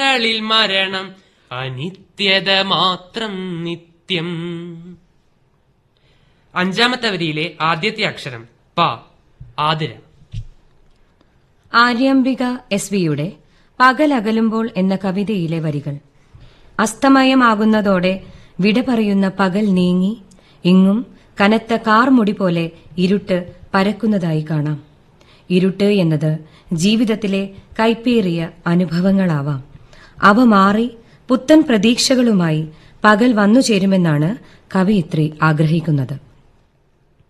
ജന്മങ്ങളിൽ മരണം അനിത്യത മാത്രം നിത്യം അഞ്ചാമത്തെ വരിയിലെ ആദ്യത്തെ അക്ഷരം പ ആതിര ആര്യാംബിക എസ് വിയുടെ പകലകലുമ്പോൾ എന്ന കവിതയിലെ വരികൾ അസ്തമയമാകുന്നതോടെ വിട പറയുന്ന പകൽ നീങ്ങി ഇങ്ങും കനത്ത കാർമുടി പോലെ ഇരുട്ട് പരക്കുന്നതായി കാണാം ഇരുട്ട് എന്നത് ജീവിതത്തിലെ കൈപ്പേറിയ അനുഭവങ്ങളാവാം അവ മാറി പുത്തൻ പ്രതീക്ഷകളുമായി പകൽ വന്നു ചേരുമെന്നാണ് കവയിത്രി ആഗ്രഹിക്കുന്നത്